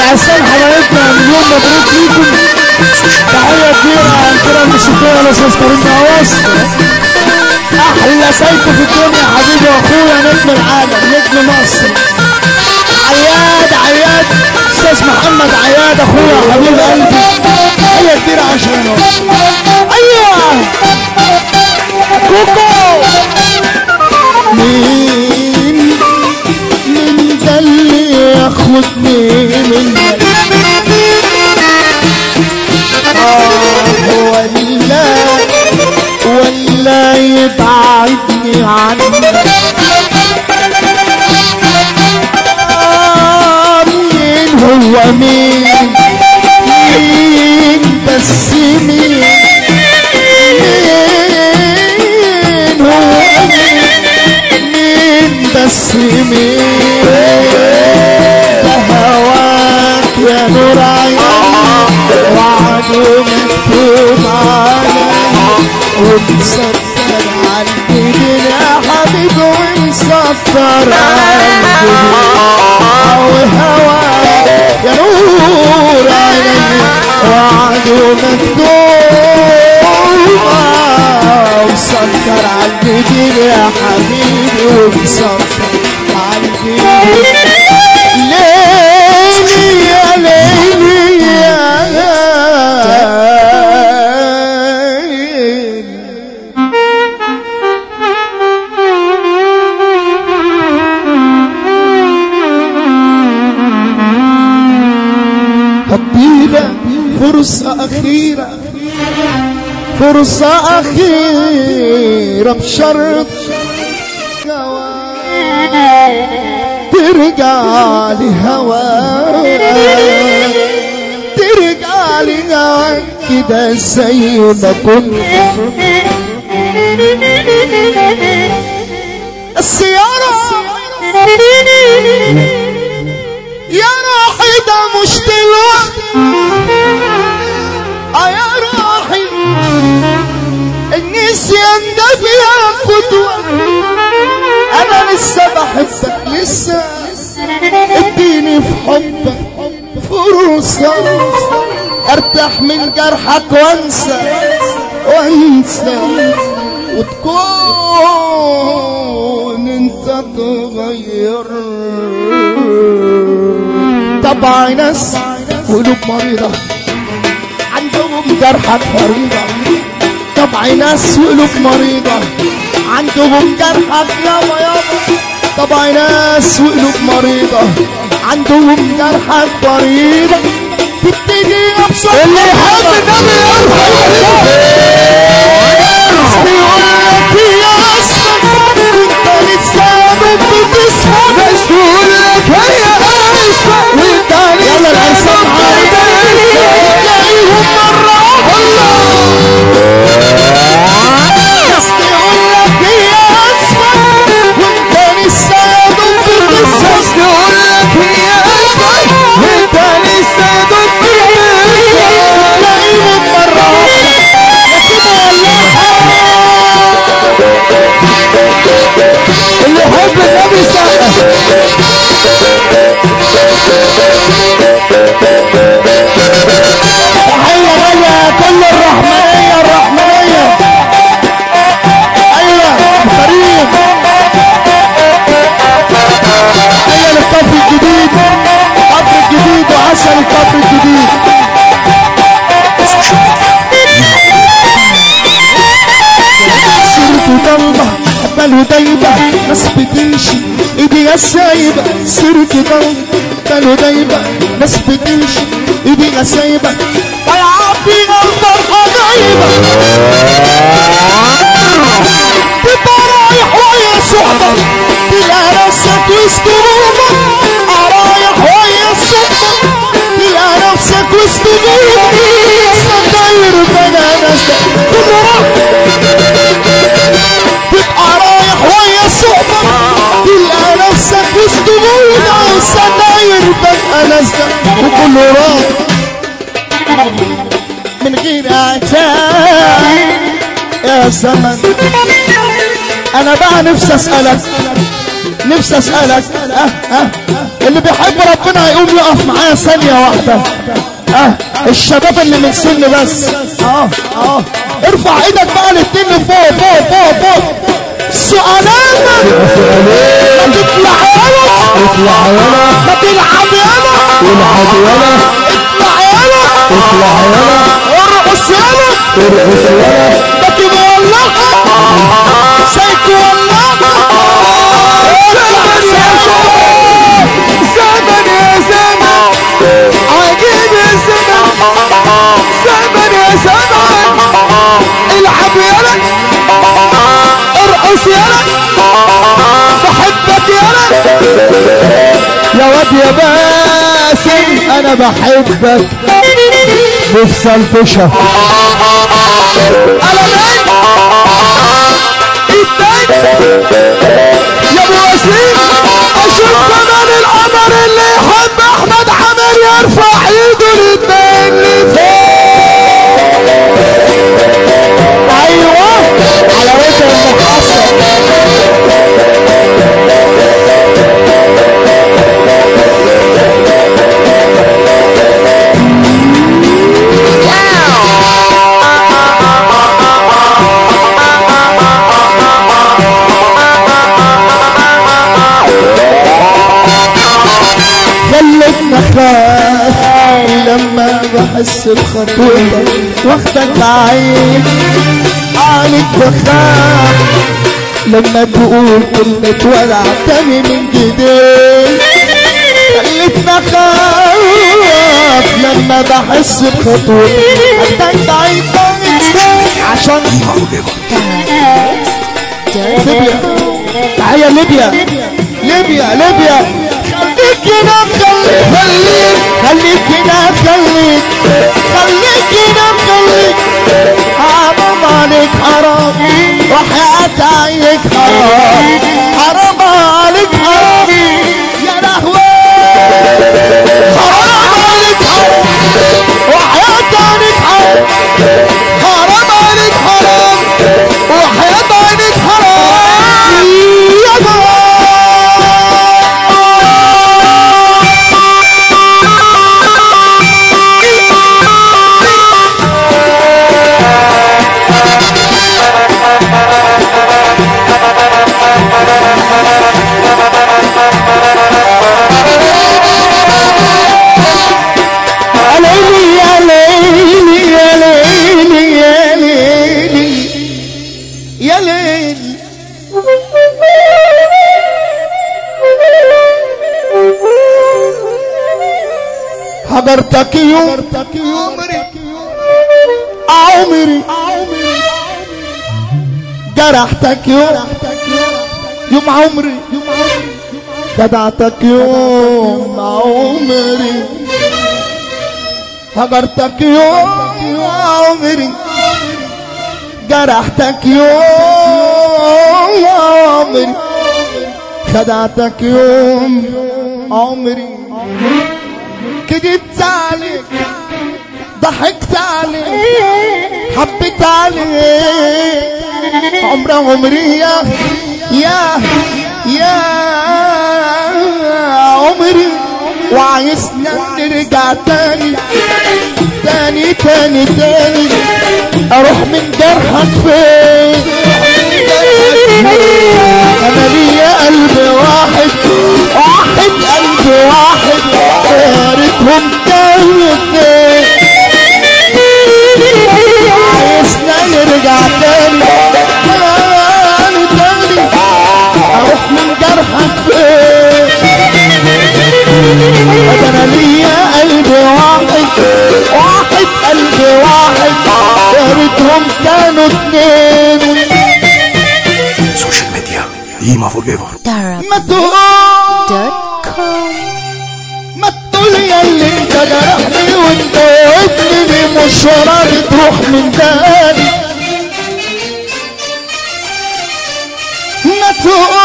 العسال حبايبنا مليون مبروك ليكم تحية كبيرة عن كده الموسيقية الأستاذ كريم نواس أحلى سايكو في الدنيا حبيبي وأخويا نجم العالم نجم مصر عياد عياد أستاذ محمد عياد أخويا حبيب قلبي تحية كبيرة عشانه أيوه كوكو مين مين ده اللي ياخدني منك آه ولا ولا يبعدني عنك آه مين هو مين مين بس مين مين هو مين مين بس مين ده هواك يا نور عيني وعده مكتوب عليا ومسطر عالجبين يا حبيبي ومسطر عالجبين أو هواك يا نور عيني وعده مكتوب ومسطر عالجبين يا حبيبي ومسطر عالجبين ليلي يا ليلي يا ليلي هديلك فرصة أخيرة فرصة أخيرة بشرط ترجع لهواك ترجع لهواك كده زي ما كنت السيارة يا راحي ده مش دلوقتي اه يا راحي النسيان ده بياخد وقت انا لسه بحبك لسه اديني في حبك فرصة ارتاح من جرحك وانسى وانسى وتكون انت تغير طبعا ناس قلوب مريضة عندهم جرحك مريضة طبعا ناس قلوب مريضة عندهم جرحك يابا يابا طبعا ناس وقلوب مريضة عندهم جرحك مريضة تبتدي ابصر اللي يحب النبي يرفع بيقول لك يا اسمك انت لسه بتسمع بس تقول لك يا اسمك وانت لسه العرسان تلاقيهم مرة ناس تقول لك يا اسمك وانت لسه بتسمع تقول لك يا اسمك وانت لسه بتسمع تلاقيهم مرة اللي يحب النبي سقف تحية غالية كل الرحمنية الرحمنية أيوة كريم تحية للكفر الجديد كفر الجديد وعسل الكفر الجديد سيرته ضلمة حباله دايبة ناس بتمشي ايديها سايبة سيرته ضلمة حباله دايبة ناس بتمشي ايديها سايبة والعب فيها الفرحة غايبة تبقى رايح ويا صحبة تلاقي نفسك وسط غربة رايح ويا صحبة تلاقي نفسك وسط غربة ستاير بنانس كله راح تبقى رايح ويا صحبة تلقى نفسك وسط غولة وسناير بقى نازلة وكله راح من غير عتاب يا زمن انا بقى نفسي اسألك نفسي اسالك اه اه اللي بيحب ربنا يقوم يقف معايا ثانيه واحده اه الشباب اللي من سن بس اه اه ارفع ايدك بقى الاتنين لفوق فوق فوق فوق سؤالات ما تطلع يلا اطلع يلا ما تلعب يلا العب يلا اطلع يلا اطلع يلا ارقص يلا ارقص يلا ده تولعها سيك ولعها زمن يا زمن عجيب يا زمن زمن يا زمن العب يلا ارقص يلا بحبك يلا يا واد يا باسم انا بحبك نفسي الفشها على مين التاني يا ابو وسيم اشوف كمان القمر اللي يحب احمد حمير يرفع ايده الاتنين لفوق ايوه على وجه المحصن خلتنا خاف لما بحس بخطوتك واخدك بعيد عليك بخاف لما تقول كلمة ولع تاني من جديد خلتنا خاف لما بحس بخطوتك واخدك بعيد عشان ليبيا تعالى ليبيا ليبيا ليبيا خليك هنا خليك خليك خليك هنا خليك خليك هنا خليك حرام عليك حرام وحياة عينك حرام حرام عليك حرام يا لهوي حرام عليك حرام وحياة عينك حرام حرام عليك حرام وحياة عينك حرام يا جماعة يا ليلي يا ليلي يا ليلي يا ليلي يا ليلي حضرتك يوم عمري عمري جرحتك يوم يوم عمري خدعتك يوم عمري هجرتك يوم عمري جرحتك يوم عمري خدعتك يوم عمري كدبت عليك ضحكت عليك حبيت عليك عمر عمري يا يا يا عمري وعايزنا نرجع تاني تاني تاني تاني اروح من جرحك فين انا ليا قلب واحد واحد قلب واحد يا ريتهم كانوا اتنين عايزنا نرجع تاني تاني تاني اروح من جرحك فين ده انا ليا قلب واحد واحد قلب واحد يا ريتهم كانوا اتنين Social media, Lima Forever. ما تقول ما تقول يا اللي انت جرحني وانت ابني مش راضي تروح من بالي ما تقول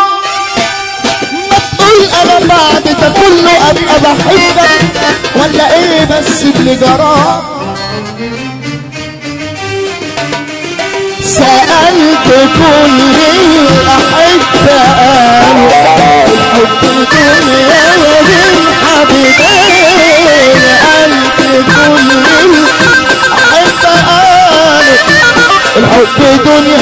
ما تقول انا بعد ده كله ابقى بحبك ولا ايه بس اللي جرى سألت كل الأحبة الحب دنيا بالحبيبين قلت كل الأحبة الحب دنيا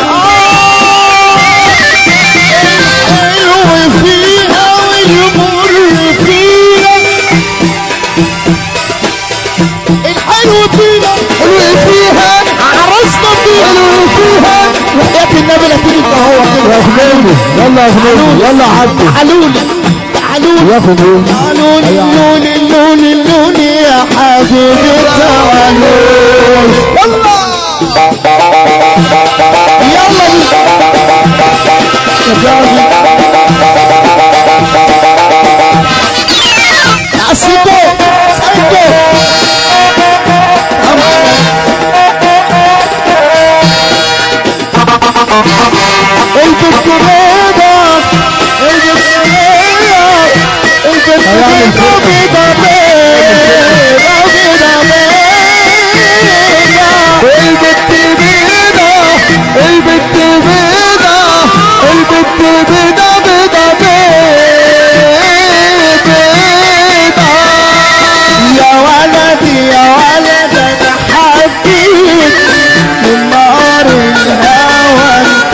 الحلو فيها والمر فيها الحلو فيها حلو فيها عرسنا فيها حلو فيها وحياة النبي لا تيجي هو كده يا خنيني يلا يا خنيني يلا عدي تعالولي تعالولي يا خنيني تعالولي لولي لولي لولي يا حبيبي تعالولي يلا يلا يا جابي يا سيدو سيدو البنت بيضة البنت بيضة البنت بيضة بيضة بيضة بيضة بيضة البت بيضة البت بيضة البت بيضة بيضة بيضة يا ولدي يا ولد انا حبيت من نار الهوى انت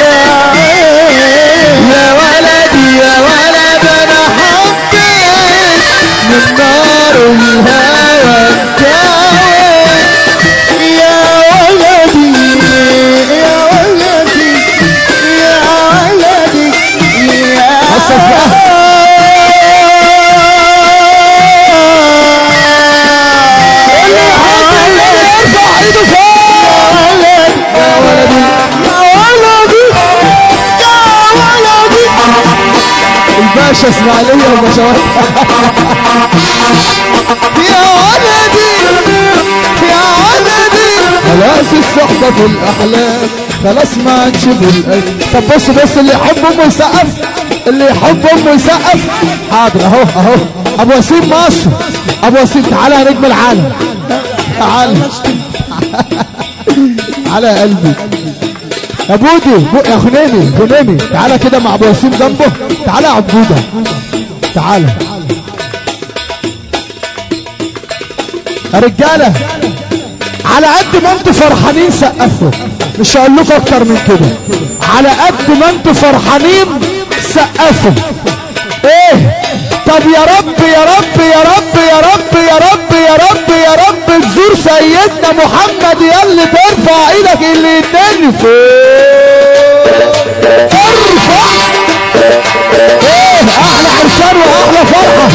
يا ولدي يا ولد انا حبيت من نار الهوى انتهيت يا ولدي يا ولدي يا ولدي يا حسس بقى. اللي يحب اللي يرفع ايده فوق يا ولدي يا ولدي يا ولدي الباشا اسماعيلية وبشوات يا ولدي يا ولدي خلاص الصحبة في الأحلام خلاص ما نشوف القلب طب بص بص اللي يحب أمه يسقف اللي يحب أمه يسقف حاضر أهو أهو أبو وسيم مصر أبو وسيم تعالى يا نجم العالم تعالى تعالى يا قلبي يا بودي بو- يا خنيني خنيني تعالى كده مع ابو وسيم جنبه تعالى يا عبودة تعالى يا رجاله على قد ما انتوا فرحانين سقفوا مش هقول لكم اكتر من كده على قد ما انتوا فرحانين سقفوا ايه طب يا رب يا رب يا رب يا رب يا رب يا رب يا رب تزور سيدنا محمد يلي ترفع ايدك اللي يداني فوق ارفع ايه احلى عرسان واحلى فرحه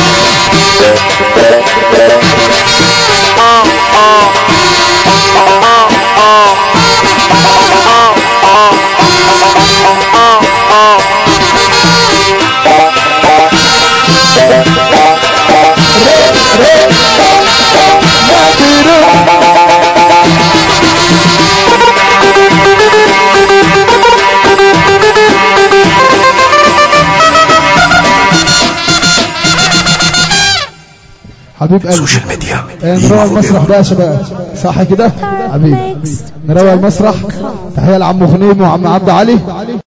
حبيب قلبي سوشيال ميديا إيه، نروح المسرح بقى يا شباب صح كده حبيبي نروح المسرح تحيه لعم خنيم وعم عبد علي